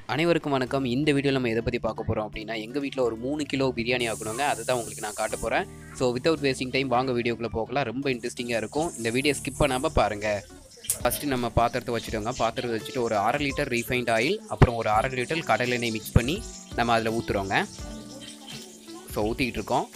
அனைவருக்கும் வணக்கம் இந்த வீடியோவில் நம்ம எதை பற்றி பார்க்க போகிறோம் அப்படின்னா எங்கள் வீட்டில் ஒரு மூணு கிலோ பிரியாணி ஆகணுங்க அதுதான் உங்களுக்கு நான் காட்ட போகிறேன் ஸோ வித்தவுட் வேஸ்டிங் டைம் வாங்க வீடியோக்குள்ளே போகலாம் ரொம்ப இன்ட்ரெஸ்டிங்காக இருக்கும் இந்த வீடியோ ஸ்கிப் பண்ணாமல் பாருங்கள் ஃபஸ்ட்டு நம்ம பாத்திரத்தை வச்சுட்டோங்க பாத்திரத்தை வச்சுட்டு ஒரு அரை லிட்டர் ரீஃபைண்ட் ஆயில் அப்புறம் ஒரு அரை லிட்டர் கடலை எண்ணெய் மிக்ஸ் பண்ணி நம்ம அதில் ஊற்றுறோங்க ஸோ ஊற்றிக்கிட்டு இருக்கோம்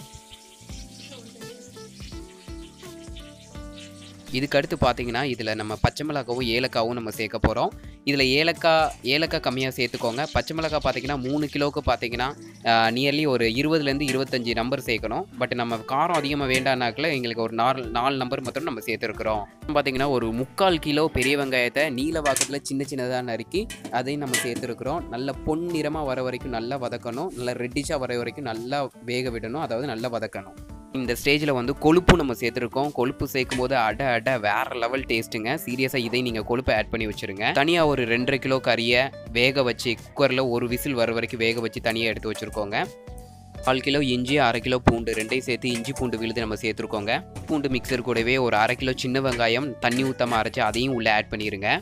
இதுக்கு அடுத்து பார்த்தீங்கன்னா இதில் நம்ம பச்சை மிளகாவும் ஏலக்காவும் நம்ம சேர்க்க போகிறோம் இதில் ஏலக்காய் ஏலக்காய் கம்மியாக சேர்த்துக்கோங்க பச்சை மிளகாய் பார்த்தீங்கன்னா மூணு கிலோவுக்கு பார்த்தீங்கன்னா நியர்லி ஒரு இருபதுலேருந்து இருபத்தஞ்சி நம்பர் சேர்க்கணும் பட் நம்ம காரம் அதிகமாக வேண்டானாக்கில் எங்களுக்கு ஒரு நாலு நாலு நம்பர் மட்டும் நம்ம சேர்த்துருக்குறோம் பார்த்தீங்கன்னா ஒரு முக்கால் கிலோ பெரிய வெங்காயத்தை நீல வாக்கத்தில் சின்ன சின்னதாக நறுக்கி அதையும் நம்ம சேர்த்துருக்குறோம் நல்ல பொன்னிறமாக வர வரைக்கும் நல்லா வதக்கணும் நல்லா ரெட்டிஷாக வர வரைக்கும் நல்லா வேக விடணும் அதாவது நல்லா வதக்கணும் இந்த ஸ்டேஜில் வந்து கொழுப்பு நம்ம சேர்த்துருக்கோம் கொழுப்பு சேர்க்கும் போது அட அட வேற லெவல் டேஸ்ட்டுங்க சீரியஸாக இதை நீங்கள் கொழுப்பை ஆட் பண்ணி வச்சுருங்க தனியாக ஒரு ரெண்டரை கிலோ கறியை வேக வச்சு குக்கரில் ஒரு விசில் வர வரைக்கும் வேக வச்சு தனியாக எடுத்து வச்சுருக்கோங்க கால் கிலோ இஞ்சி அரை கிலோ பூண்டு ரெண்டையும் சேர்த்து இஞ்சி பூண்டு விழுது நம்ம சேர்த்துருக்கோங்க பூண்டு மிக்சர் கூடவே ஒரு அரை கிலோ சின்ன வெங்காயம் தண்ணி ஊற்றாமல் அரைச்சி அதையும் உள்ளே ஆட் பண்ணிடுங்க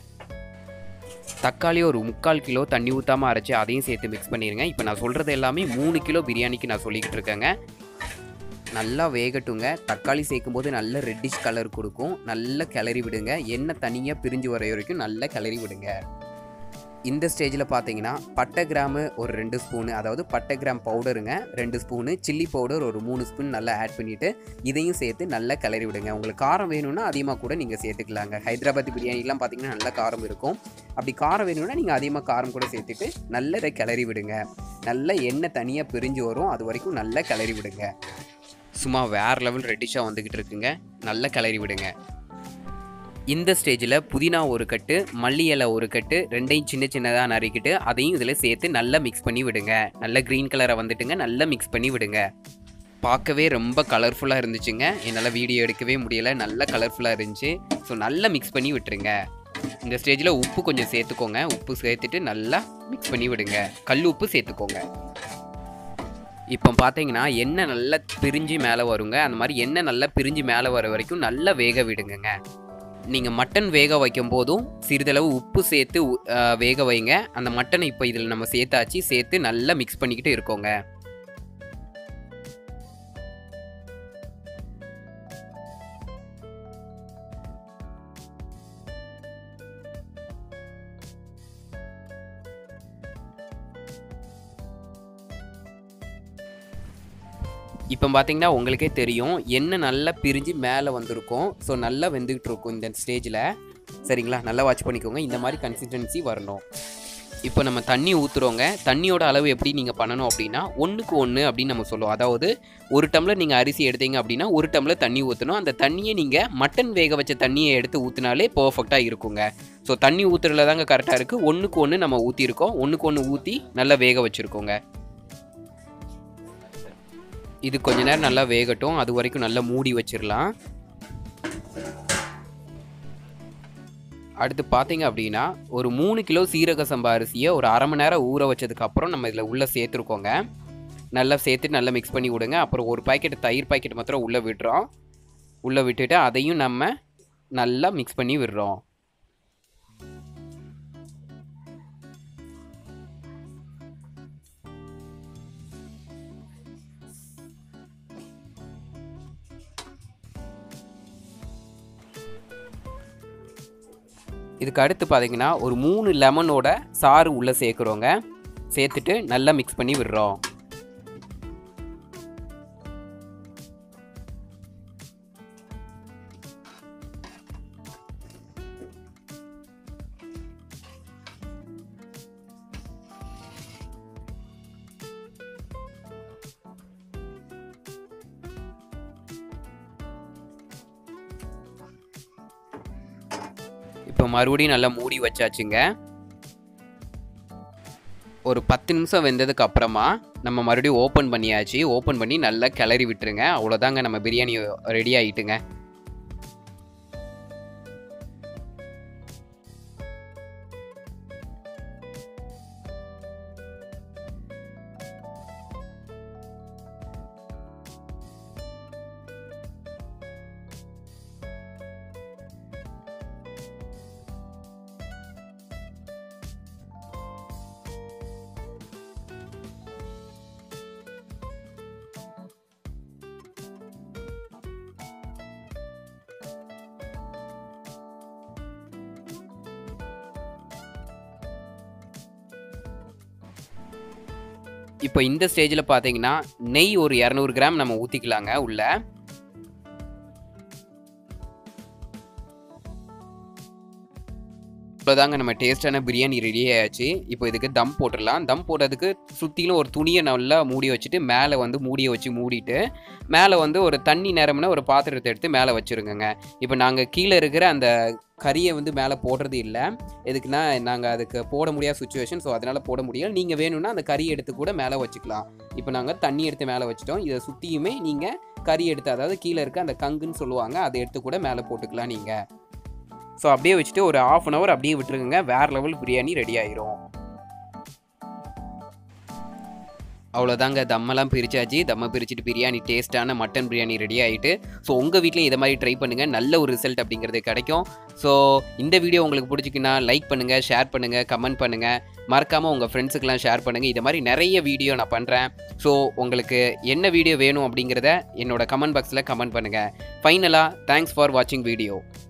தக்காளி ஒரு முக்கால் கிலோ தண்ணி ஊற்றாமல் அரைச்சி அதையும் சேர்த்து மிக்ஸ் பண்ணிடுங்க இப்போ நான் சொல்கிறது எல்லாமே மூணு கிலோ பிரியாணிக்கு நான் சொல்லிக்கிட்டு இருக்கேங்க நல்லா வேகட்டுங்க தக்காளி சேர்க்கும் போது நல்ல ரெட்டிஷ் கலர் கொடுக்கும் நல்ல கிளறி விடுங்க எண்ணெய் தனியாக பிரிஞ்சு வர வரைக்கும் நல்லா கிளறி விடுங்க இந்த ஸ்டேஜில் பார்த்தீங்கன்னா பட்டை கிராமு ஒரு ரெண்டு ஸ்பூனு அதாவது பட்டை கிராம் பவுடருங்க ரெண்டு ஸ்பூனு சில்லி பவுடர் ஒரு மூணு ஸ்பூன் நல்லா ஆட் பண்ணிவிட்டு இதையும் சேர்த்து நல்லா கிளறி விடுங்க உங்களுக்கு காரம் வேணும்னா அதிகமாக கூட நீங்கள் சேர்த்துக்கலாங்க ஹைதராபாத் பிரியாணிலாம் பார்த்தீங்கன்னா நல்ல காரம் இருக்கும் அப்படி காரம் வேணும்னா நீங்கள் அதிகமாக காரம் கூட சேர்த்துட்டு நல்ல இதை கிளறி விடுங்க நல்ல எண்ணெய் தனியாக பிரிஞ்சு வரும் அது வரைக்கும் நல்லா கிளறி விடுங்க சும்மா வேறு லெவல் ரெட்டிஷாக வந்துக்கிட்டு இருக்குங்க நல்லா கிளறி விடுங்க இந்த ஸ்டேஜில் புதினா ஒரு கட்டு மல்லி இலை ஒரு கட்டு ரெண்டையும் சின்ன சின்னதாக நறுக்கிட்டு அதையும் இதில் சேர்த்து நல்லா மிக்ஸ் பண்ணி விடுங்க நல்ல க்ரீன் கலரை வந்துட்டுங்க நல்லா மிக்ஸ் பண்ணி விடுங்க பார்க்கவே ரொம்ப கலர்ஃபுல்லாக இருந்துச்சுங்க என்னால் வீடியோ எடுக்கவே முடியலை நல்ல கலர்ஃபுல்லாக இருந்துச்சு ஸோ நல்லா மிக்ஸ் பண்ணி விட்டுருங்க இந்த ஸ்டேஜில் உப்பு கொஞ்சம் சேர்த்துக்கோங்க உப்பு சேர்த்துட்டு நல்லா மிக்ஸ் பண்ணி விடுங்க கல் உப்பு சேர்த்துக்கோங்க இப்போ பார்த்தீங்கன்னா எண்ணெய் நல்லா பிரிஞ்சு மேலே வருங்க அந்த மாதிரி எண்ணெய் நல்லா பிரிஞ்சு மேலே வர வரைக்கும் நல்லா வேக விடுங்கங்க நீங்கள் மட்டன் வேக வைக்கும் போதும் சிறிதளவு உப்பு சேர்த்து வேக வைங்க அந்த மட்டனை இப்போ இதில் நம்ம சேர்த்தாச்சு சேர்த்து நல்லா மிக்ஸ் பண்ணிக்கிட்டு இருக்கோங்க இப்போ பார்த்தீங்கன்னா உங்களுக்கே தெரியும் எண்ணெய் நல்லா பிரிஞ்சு மேலே வந்திருக்கும் ஸோ நல்லா வெந்துக்கிட்டு இருக்கும் இந்த ஸ்டேஜில் சரிங்களா நல்லா வாட்ச் பண்ணிக்கோங்க இந்த மாதிரி கன்சிஸ்டன்சி வரணும் இப்போ நம்ம தண்ணி ஊற்றுறோங்க தண்ணியோட அளவு எப்படி நீங்கள் பண்ணணும் அப்படின்னா ஒன்றுக்கு ஒன்று அப்படின்னு நம்ம சொல்லுவோம் அதாவது ஒரு டம்ளர் நீங்கள் அரிசி எடுத்தீங்க அப்படின்னா ஒரு டம்ளர் தண்ணி ஊற்றணும் அந்த தண்ணியை நீங்கள் மட்டன் வேக வச்ச தண்ணியை எடுத்து ஊற்றினாலே பர்ஃபெக்டாக இருக்குங்க ஸோ தண்ணி ஊற்றுறதுல தாங்க கரெக்டாக இருக்குது ஒன்றுக்கு ஒன்று நம்ம ஊற்றிருக்கோம் ஒன்றுக்கு ஒன்று ஊற்றி நல்லா வேக வச்சுருக்கோங்க இது கொஞ்ச நேரம் நல்லா வேகட்டும் அது வரைக்கும் நல்லா மூடி வச்சிடலாம் அடுத்து பார்த்தீங்க அப்படின்னா ஒரு மூணு கிலோ சீரக சம்பா அரிசியை ஒரு அரை மணி நேரம் ஊற வச்சதுக்கு அப்புறம் நம்ம இதில் உள்ளே சேர்த்துருக்கோங்க நல்லா சேர்த்து நல்லா மிக்ஸ் பண்ணி விடுங்க அப்புறம் ஒரு பாக்கெட் தயிர் பாக்கெட் மாத்திரம் உள்ளே விடுறோம் உள்ளே விட்டுட்டு அதையும் நம்ம நல்லா மிக்ஸ் பண்ணி விடுறோம் இதுக்கு அடுத்து பார்த்தீங்கன்னா ஒரு மூணு லெமனோட சாறு உள்ளே சேர்க்குறோங்க சேர்த்துட்டு நல்லா மிக்ஸ் பண்ணி விடுறோம் இப்போ மறுபடியும் நல்லா மூடி வச்சாச்சுங்க ஒரு பத்து நிமிஷம் வெந்ததுக்கு அப்புறமா நம்ம மறுபடியும் ஓப்பன் பண்ணியாச்சு ஓப்பன் பண்ணி நல்லா கிளறி விட்டுருங்க அவ்வளோதாங்க நம்ம பிரியாணி ரெடி ஆகிட்டுங்க இப்போ இந்த ஸ்டேஜில் பார்த்தீங்கன்னா நெய் ஒரு இரநூறு கிராம் நம்ம ஊற்றிக்கலாங்க உள்ள இப்போதாங்க நம்ம டேஸ்டான பிரியாணி ரெடி ஆயாச்சு இப்போ இதுக்கு தம் போட்டுடலாம் தம் போடுறதுக்கு சுற்றிலும் ஒரு துணியை நல்லா மூடி வச்சுட்டு மேலே வந்து மூடியை வச்சு மூடிட்டு மேலே வந்து ஒரு தண்ணி நேரம்னா ஒரு பாத்திரத்தை எடுத்து மேலே வச்சுருங்கங்க இப்போ நாங்கள் கீழே இருக்கிற அந்த கறியை வந்து மேலே போடுறது இல்லை எதுக்குன்னா நாங்கள் அதுக்கு போட முடியாத சுச்சுவேஷன் ஸோ அதனால் போட முடியல நீங்கள் வேணும்னா அந்த கறி எடுத்து கூட மேலே வச்சுக்கலாம் இப்போ நாங்கள் தண்ணி எடுத்து மேலே வச்சுட்டோம் இதை சுற்றியுமே நீங்கள் கறி எடுத்து அதாவது கீழே இருக்க அந்த கங்குன்னு சொல்லுவாங்க அதை எடுத்து கூட மேலே போட்டுக்கலாம் நீங்கள் ஸோ அப்படியே வச்சுட்டு ஒரு ஆஃப் அன் ஹவர் அப்படியே விட்டுருங்க வேறு லெவல் பிரியாணி ரெடி ஆயிரும் அவ்வளோதாங்க தம்மெல்லாம் பிரிச்சாச்சு தம்மை பிரிச்சுட்டு பிரியாணி டேஸ்ட்டான மட்டன் பிரியாணி ரெடி ஆகிட்டு ஸோ உங்கள் வீட்லேயும் இதை மாதிரி ட்ரை பண்ணுங்கள் நல்ல ஒரு ரிசல்ட் அப்படிங்கிறது கிடைக்கும் ஸோ இந்த வீடியோ உங்களுக்கு பிடிச்சிக்கின்னா லைக் பண்ணுங்கள் ஷேர் பண்ணுங்கள் கமெண்ட் பண்ணுங்கள் மறக்காமல் உங்கள் ஃப்ரெண்ட்ஸுக்கெல்லாம் ஷேர் பண்ணுங்கள் இது மாதிரி நிறைய வீடியோ நான் பண்ணுறேன் ஸோ உங்களுக்கு என்ன வீடியோ வேணும் அப்படிங்கிறத என்னோட கமெண்ட் பாக்ஸில் கமெண்ட் பண்ணுங்கள் ஃபைனலாக தேங்க்ஸ் ஃபார் வாட்சிங் வீடியோ